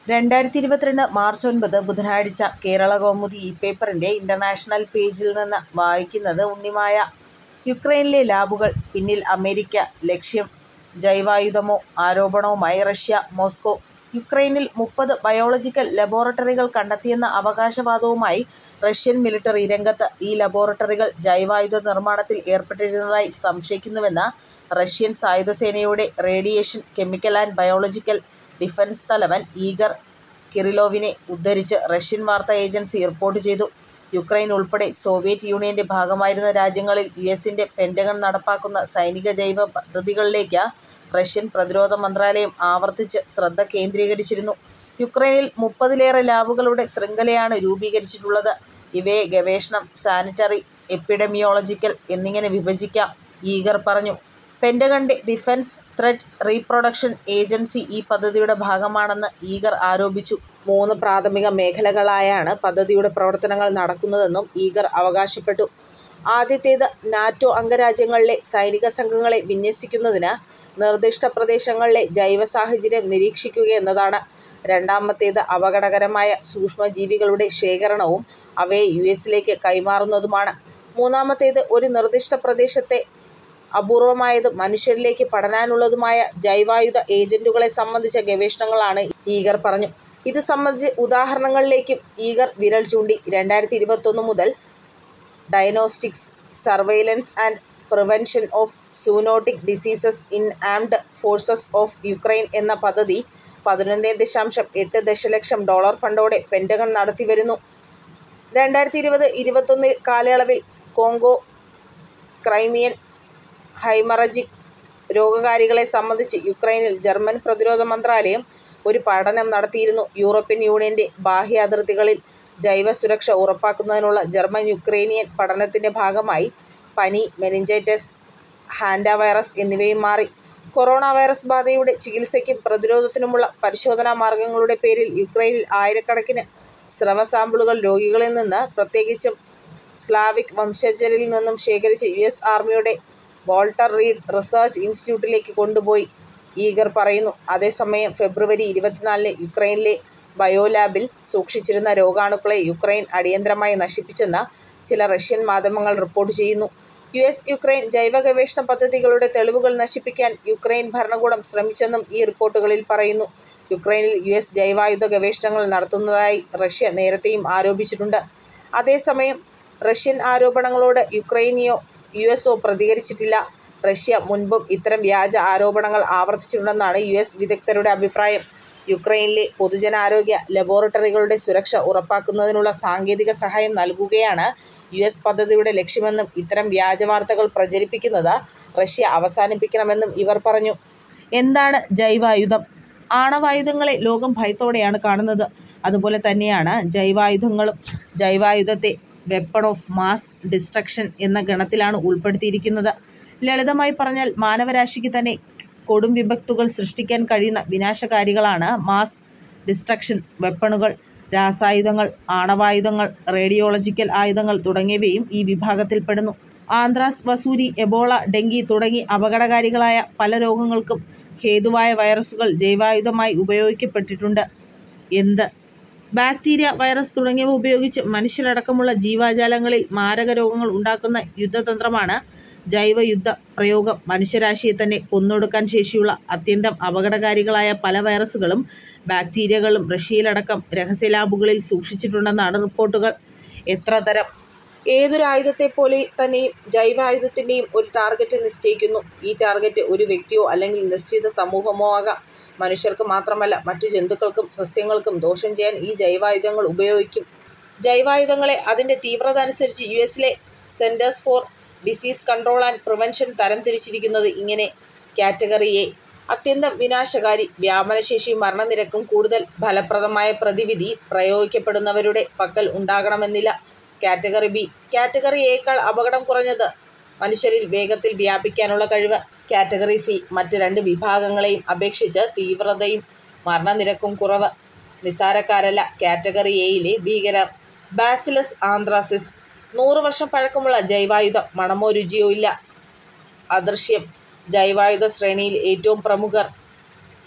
രണ്ടായിരത്തി ഇരുപത്തിരണ്ട് മാർച്ച് ഒൻപത് ബുധനാഴ്ച കേരളകൗമുദി ഇ പേപ്പറിന്റെ ഇന്റർനാഷണൽ പേജിൽ നിന്ന് വായിക്കുന്നത് ഉണ്ണിമായ. യുക്രൈനിലെ ലാബുകൾ പിന്നിൽ അമേരിക്ക ലക്ഷ്യം ജൈവായുധമോ ആരോപണവുമായി റഷ്യ മോസ്കോ യുക്രൈനിൽ മുപ്പത് ബയോളജിക്കൽ ലബോറട്ടറികൾ കണ്ടെത്തിയെന്ന അവകാശവാദവുമായി റഷ്യൻ മിലിട്ടറി രംഗത്ത്. ഈ ലബോറട്ടറികൾ ജൈവായുധ നിർമ്മാണത്തിൽ ഏർപ്പെട്ടിരുന്നതായി സംശയിക്കുന്നുവെന്ന് റഷ്യൻ സായുധസേനയുടെ radiation, chemical and biological defence തലവൻ ഈഗർ കിറിലോവിനെ ഉദ്ധരിച്ച് റഷ്യൻ വാർത്താ ഏജൻസി റിപ്പോർട്ട് ചെയ്തു. യുക്രൈൻ ഉൾപ്പെടെ സോവിയറ്റ് യൂണിയന്റെ ഭാഗമായിരുന്ന രാജ്യങ്ങളിൽ യുഎസിന്റെ പെന്റഗൺ നടപ്പാക്കുന്ന സൈനിക ജൈവ പദ്ധതികളിലേക്ക് റഷ്യൻ പ്രതിരോധ മന്ത്രാലയം ആവർത്തിച്ച് ശ്രദ്ധ കേന്ദ്രീകരിച്ചിരുന്നു. യുക്രൈനിൽ മുപ്പതിലേറെ ലാബുകളുടെ ശൃംഖലയാണ് രൂപീകരിച്ചിട്ടുള്ളത്. ഇവയെ ഗവേഷണം, സാനിറ്ററി, എപ്പിഡെമിയോളജിക്കൽ എന്നിങ്ങനെ വിഭജിക്കാം, ഈഗർ പറഞ്ഞു. പെന്റഗണിന്റെ ഡിഫൻസ് ത്രെറ്റ് റീപ്രൊഡക്ഷൻ ഏജൻസി ഈ പദ്ധതിയുടെ ഭാഗമാണെന്ന് ഈഗർ ആരോപിച്ചു. മൂന്ന് പ്രാഥമിക മേഖലകളിലായാണ് പദ്ധതിയുടെ പ്രവർത്തനങ്ങൾ നടക്കുന്നതെന്നും ഈഗർ അവകാശപ്പെട്ടു. ആദ്യത്തേത് നാറ്റോ അംഗരാജ്യങ്ങളിലെ സൈനിക സംഘങ്ങളെ വിന്യസിക്കുന്നതിന് നിർദിഷ്ട പ്രദേശങ്ങളിലെ ജൈവസാഹചര്യം നിരീക്ഷിക്കുകയെന്നതാണ്. രണ്ടാമത്തേത് അപകടകരമായ സൂക്ഷ്മജീവികളുടെ ശേഖരണവും അവയെ യുഎസിലേക്ക് കൈമാറുന്നതുമാണ്. മൂന്നാമത്തേത് ഒരു നിർദിഷ്ട പ്രദേശത്തെ അപൂർവമായതും മനുഷ്യരിലേക്ക് പടരാനുള്ളതുമായ ജൈവായുധ ഏജന്റുകളെ സംബന്ധിച്ച ഗവേഷണങ്ങളാണ് ഈഗർ പറഞ്ഞു. ഇത് സംബന്ധിച്ച ഉദാഹരണങ്ങളിലേക്കും ഈഗർ വിരൽ ചൂണ്ടി. രണ്ടായിരത്തി ഇരുപത്തൊന്ന് മുതൽ diagnostics, surveillance and prevention of zoonotic diseases in armed forces of Ukraine എന്ന പദ്ധതി പതിനൊന്നേ ദശാംശം എട്ട് ദശലക്ഷം ഡോളർ ഫണ്ടോടെ പെന്റഗൺ നടത്തിവരുന്നു. രണ്ടായിരത്തി ഇരുപത് ഇരുപത്തൊന്ന് കാലയളവിൽ കോംഗോ, ക്രൈമിയൻ ഹെമറജിക് രോഗകാരികളെ സംബന്ധിച്ച് യുക്രൈനിൽ ജർമ്മൻ പ്രതിരോധ മന്ത്രാലയം ഒരു പഠനം നടത്തിയിരുന്നു. യൂറോപ്യൻ യൂണിയന്റെ ബാഹ്യ അതിർത്തികളിൽ ജൈവസുരക്ഷ ഉറപ്പാക്കുന്നതിനുള്ള ജർമ്മൻ-യുക്രൈനിയൻ പഠനത്തിന്റെ ഭാഗമായി പനി, മെനിഞ്ചൈറ്റിസ്, ഹാൻഡവൈറസ് എന്നിവയും മാറി. കൊറോണ വൈറസ് ബാധയുടെ ചികിത്സയ്ക്കും പ്രതിരോധത്തിനുമുള്ള പരിശോധനാ മാർഗങ്ങളുടെ പേരിൽ യുക്രൈനിൽ ആയിരക്കണക്കിന് സ്രവസാമ്പിളുകൾ രോഗികളിൽ നിന്ന്, പ്രത്യേകിച്ചും സ്ലാവിക് വംശജരിൽ നിന്നും ശേഖരിച്ച് യുഎസ് ആർമിയുടെ വോൾട്ടർ റീഡ് റിസർച്ച് ഇൻസ്റ്റിറ്റ്യൂട്ടിലേക്ക് കൊണ്ടുപോയി, ഈഗർ പറയുന്നു. അതേസമയം ഫെബ്രുവരി ഇരുപത്തിനാലിന് യുക്രൈനിലെ ബയോലാബിൽ സൂക്ഷിച്ചിരുന്ന രോഗാണുക്കളെ യുക്രൈൻ അടിയന്തരമായി നശിപ്പിച്ചെന്ന് ചില റഷ്യൻ മാധ്യമങ്ങൾ റിപ്പോർട്ട് ചെയ്യുന്നു. യുഎസ് യുക്രൈൻ ജൈവഗവേഷണ പദ്ധതികളുടെ തെളിവുകൾ നശിപ്പിക്കാൻ യുക്രൈൻ ഭരണകൂടം ശ്രമിച്ചെന്നും ഈ റിപ്പോർട്ടുകളിൽ പറയുന്നു. യുക്രൈനിൽ യുഎസ് ജൈവായുധ ഗവേഷണങ്ങൾ നടത്തുന്നതായി റഷ്യ നേരത്തെയും ആരോപിച്ചിട്ടുണ്ട്. അതേസമയം റഷ്യൻ ആരോപണങ്ങളോട് യുക്രൈനോ യുഎസോ പ്രതികരിച്ചിട്ടില്ല. റഷ്യ മുൻപും ഇത്തരം വ്യാജ ആരോപണങ്ങൾ ആവർത്തിച്ചിട്ടുണ്ടെന്നാണ് യുഎസ് വിദഗ്ധരുടെ അഭിപ്രായം. യുക്രൈനിലെ പൊതുജനാരോഗ്യ ലബോറട്ടറികളുടെ സുരക്ഷ ഉറപ്പാക്കുന്നതിനുള്ള സാങ്കേതിക സഹായം നൽകുകയാണ് യുഎസ് പദ്ധതിയുടെ ലക്ഷ്യമെന്നും ഇത്തരം വ്യാജവാർത്തകൾ പ്രചരിപ്പിക്കുന്നത് റഷ്യ അവസാനിപ്പിക്കണമെന്നും ഇവർ പറഞ്ഞു. എന്താണ് ജൈവായുധം? ആണവായുധങ്ങളെ ലോകം ഭയത്തോടെയാണ് കാണുന്നത്. അതുപോലെ തന്നെയാണ് ജൈവായുധങ്ങളും. ജൈവായുധത്തെ വെപ്പൺ ഓഫ് മാസ് ഡിസ്ട്രക്ഷൻ എന്ന ഗണത്തിലാണ് ഉൾപ്പെടുത്തിയിരിക്കുന്നത്. ലളിതമായി പറഞ്ഞാൽ മാനവരാശിക്ക് തന്നെ കൊടുംവിപത്തുകൾ സൃഷ്ടിക്കാൻ കഴിയുന്ന വിനാശകാരികളാണ് മാസ് ഡിസ്ട്രക്ഷൻ വെപ്പണുകൾ. രാസായുധങ്ങൾ, ആണവായുധങ്ങൾ, റേഡിയോളജിക്കൽ ആയുധങ്ങൾ തുടങ്ങിയവയും ഈ വിഭാഗത്തിൽപ്പെടുന്നു. ആന്ത്രാക്സ്, വസൂരി, എബോള, ഡെങ്കി തുടങ്ങി അപകടകാരികളായ പല രോഗങ്ങൾക്കും ഹേതുവായ വൈറസുകൾ ജൈവായുധമായി ഉപയോഗിക്കപ്പെട്ടിട്ടുണ്ട്. എന്ത്? ബാക്ടീരിയ, വൈറസ് തുടങ്ങിയവ ഉപയോഗിച്ച് മനുഷ്യരടക്കമുള്ള ജീവജാലങ്ങളിൽ മാരകരോഗങ്ങൾ ഉണ്ടാക്കുന്ന യുദ്ധതന്ത്രമാണ് ജൈവയുദ്ധ പ്രയോഗം. മനുഷ്യരാശിയെ തന്നെ കൊന്നൊടുക്കാൻ ശേഷിയുള്ള അത്യന്തം അപകടകാരികളായ പല വൈറസുകളും ബാക്ടീരിയകളും റഷ്യയിലടക്കം രഹസ്യലാബുകളിൽ സൂക്ഷിച്ചിട്ടുണ്ടെന്നാണ് റിപ്പോർട്ടുകൾ. എത്ര തരം? ഏതൊരു ആയുധത്തെപ്പോലെ തന്നെയും ജൈവായുധത്തിന്റെയും ഒരു ടാർഗറ്റ് നിശ്ചയിക്കുന്നു. ഈ ടാർഗറ്റ് ഒരു വ്യക്തിയോ അല്ലെങ്കിൽ നിശ്ചിത സമൂഹമോ ആകാം. മനുഷ്യർക്ക് മാത്രമല്ല മറ്റു ജന്തുക്കൾക്കും സസ്യങ്ങൾക്കും ദോഷം ചെയ്യാൻ ഈ ജൈവായുധങ്ങൾ ഉപയോഗിക്കും. ജൈവായുധങ്ങളെ അതിന്റെ തീവ്രത അനുസരിച്ച് യുഎസിലെ centers for disease control and prevention തരം തിരിച്ചിരിക്കുന്നത് ഇങ്ങനെ. കാറ്റഗറി എ അത്യന്തം വിനാശകാരി. വ്യാപനശേഷിയും മരണനിരക്കും കൂടുതൽ ഫലപ്രദമായ പ്രതിവിധി പ്രയോഗിക്കപ്പെടുന്നവരുടെ പക്കൽ ഉണ്ടാകണമെന്നില്ല. കാറ്റഗറി ബി കാറ്റഗറി എയേക്കാൾ അപകടം കുറഞ്ഞത്. മനുഷ്യരിൽ വേഗത്തിൽ വ്യാപിക്കാനുള്ള കഴിവ്. കാറ്റഗറി സി മറ്റ് രണ്ട് വിഭാഗങ്ങളെയും അപേക്ഷിച്ച് തീവ്രതയും മരണനിരക്കും കുറവ്. നിസ്സാരക്കാരല്ല കാറ്റഗറി എയിലെ ഭീകരർ. ബാസിലസ് ആന്ത്രാസിസ് നൂറ് വർഷം പഴക്കമുള്ള ജൈവായുധം. മണമോ രുചിയോ ഇല്ല. അദൃശ്യം ജൈവായുധശ്രേണിയിൽ ഏറ്റവും പ്രമുഖർ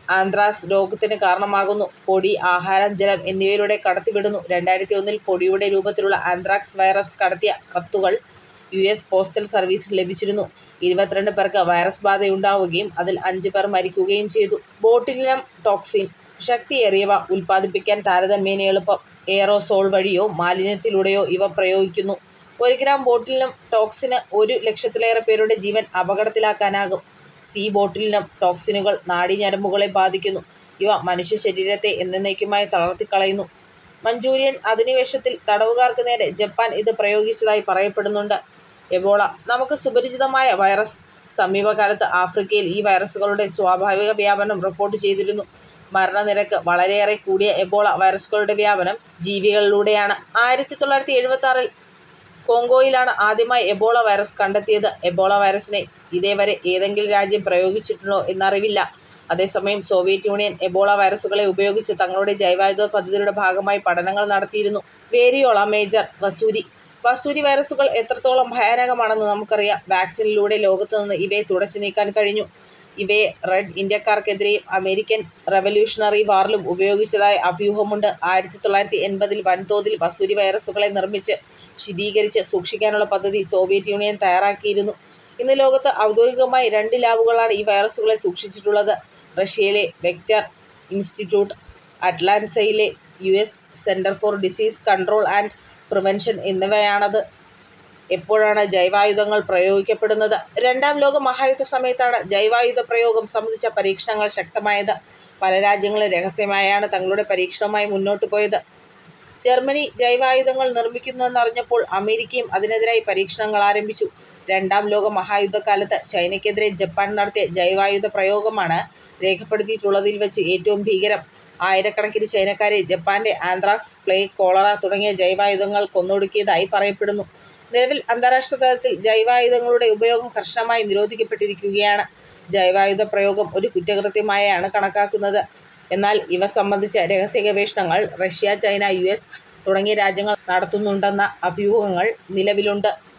ആന്ത്രാക്സ് രോഗത്തിന് കാരണമാകുന്നു. പൊടി, ആഹാരം, ജലം എന്നിവയിലൂടെ കടത്തിവിടുന്നു. രണ്ടായിരത്തിയൊന്നിൽ പൊടിയുടെ രൂപത്തിലുള്ള ആന്ത്രാക്സ് വൈറസ് കടത്തിയ കത്തുകൾ യു. എസ്. പോസ്റ്റൽ സർവീസിന് ലഭിച്ചിരുന്നു. ഇരുപത്തിരണ്ട് പേർക്ക് വൈറസ് ബാധയുണ്ടാവുകയും അതിൽ അഞ്ച് പേർ മരിക്കുകയും ചെയ്തു. ബോട്ടുലിനം ടോക്സിൻ ശക്തിയേറിയവ ഉൽപ്പാദിപ്പിക്കാൻ താരതമ്യേന എളുപ്പം. എയറോസോൾ വഴിയോ മാലിന്യത്തിലൂടെയോ ഇവ പ്രയോഗിക്കുന്നു. ഒരു ഗ്രാം ബോട്ടുലിനം ടോക്സിന് ഒരു ലക്ഷത്തിലേറെ പേരുടെ ജീവൻ അപകടത്തിലാക്കാനാകും. സി ബോട്ടുലിനം ടോക്സിനുകൾ നാഡീഞരമ്പുകളെ ബാധിക്കുന്നു. ഇവ മനുഷ്യശരീരത്തെ എന്നെന്നേക്കുമായി തളർത്തിക്കളയുന്നു. മഞ്ചൂരിയൻ അധിനിവേശത്തിൽ തടവുകാർക്ക് നേരെ ജപ്പാൻ ഇത് പ്രയോഗിച്ചതായി പറയപ്പെടുന്നുണ്ട്. എബോള നമുക്ക് സുപരിചിതമായ വൈറസ്. സമീപകാലത്ത് ആഫ്രിക്കയിൽ ഈ വൈറസുകളുടെ സ്വാഭാവിക വ്യാപനം റിപ്പോർട്ട് ചെയ്തിരുന്നു. മരണനിരക്ക് വളരെയേറെ കൂടിയ എബോള വൈറസുകളുടെ വ്യാപനം ജീവികളിലൂടെയാണ്. ആയിരത്തി തൊള്ളായിരത്തി എഴുപത്തിയാറിൽ കോംഗോയിലാണ് ആദ്യമായി എബോള വൈറസ് കണ്ടെത്തിയത്. എബോള വൈറസിനെ ഇതേവരെ ഏതെങ്കിലും രാജ്യം പ്രയോഗിച്ചിട്ടുണ്ടോ എന്നറിവില്ല. അതേസമയം സോവിയറ്റ് യൂണിയൻ എബോള വൈറസുകളെ ഉപയോഗിച്ച് തങ്ങളുടെ ജൈവായുധ പദ്ധതിയുടെ ഭാഗമായി പഠനങ്ങൾ നടത്തിയിരുന്നു. വേരിയോള മേജർ, വസൂരി വസൂരി വൈറസുകൾ എത്രത്തോളം ഭയാനകമാണെന്ന് നമുക്കറിയാം. വാക്സിനിലൂടെ ലോകത്തുനിന്ന് ഇവയെ തുടച്ചുനീക്കാൻ കഴിഞ്ഞു. ഇവയെ റെഡ് ഇന്ത്യക്കാർക്കെതിരെയും അമേരിക്കൻ റവല്യൂഷണറി വാറിലും ഉപയോഗിച്ചതായി അഭ്യൂഹമുണ്ട്. ആയിരത്തി തൊള്ളായിരത്തി എൺപതിൽ വൻതോതിൽ വസൂരി വൈറസുകളെ നിർമ്മിച്ച് ശീതീകരിച്ച് സൂക്ഷിക്കാനുള്ള പദ്ധതി സോവിയറ്റ് യൂണിയൻ തയ്യാറാക്കിയിരുന്നു. ഇന്ന് ലോകത്ത് ഔദ്യോഗികമായി രണ്ട് ലാബുകളാണ് ഈ വൈറസുകളെ സൂക്ഷിച്ചിട്ടുള്ളത്. റഷ്യയിലെ വെക്ടർ ഇൻസ്റ്റിറ്റ്യൂട്ട്, അറ്റ്ലാന്റയിലെ U. S. Center for disease control and prevention എന്നിവയാണത്. എപ്പോഴാണ് ജൈവായുധങ്ങൾ പ്രയോഗിക്കപ്പെടുന്നത്? രണ്ടാം ലോകമഹായുദ്ധസമയത്താണ് ജൈവായുധപ്രയോഗം സംബന്ധിച്ച പരീക്ഷണങ്ങൾ ശക്തമായത്. പല രാജ്യങ്ങളും രഹസ്യമായാണ് തങ്ങളുടെ പരീക്ഷണവുമായി മുന്നോട്ട് പോയത്. ജർമ്മനി ജൈവായുധങ്ങൾ നിർമ്മിക്കുന്നുവെന്നറിഞ്ഞപ്പോൾ അമേരിക്കയും അതിനെതിരായി പരീക്ഷണങ്ങളാരംഭിച്ചു. രണ്ടാം ലോകമഹായുദ്ധകാലത്ത് ചൈനയ്ക്കെതിരെ ജപ്പാൻ നടത്തിയ ജൈവായുധപ്രയോഗമാണ് രേഖപ്പെടുത്തിയിട്ടുള്ളതിൽ വച്ച് ഏറ്റവും ഭീകരം. ആയിരക്കണക്കിന് ചൈനക്കാരെ ജപ്പാന്റെ ആന്ത്രാക്സ്, പ്ലേഗ്, കോളറ തുടങ്ങിയ ജൈവായുധങ്ങൾ കൊന്നൊടുക്കിയതായി പറയപ്പെടുന്നു. നിലവിൽ അന്താരാഷ്ട്രതലത്തിൽ ജൈവായുധങ്ങളുടെ ഉപയോഗം കർശനമായി നിരോധിക്കപ്പെട്ടിരിക്കുകയാണ്. ജൈവായുധപ്രയോഗം ഒരു കുറ്റകൃത്യമായാണ് കണക്കാക്കുന്നത്. എന്നാൽ ഇവ സംബന്ധിച്ച രഹസ്യഗവേഷണങ്ങൾ റഷ്യ, ചൈന, യു. എസ്. തുടങ്ങിയ രാജ്യങ്ങൾ നടത്തുന്നുണ്ടെന്ന അഭ്യൂഹങ്ങൾ നിലവിലുണ്ട്.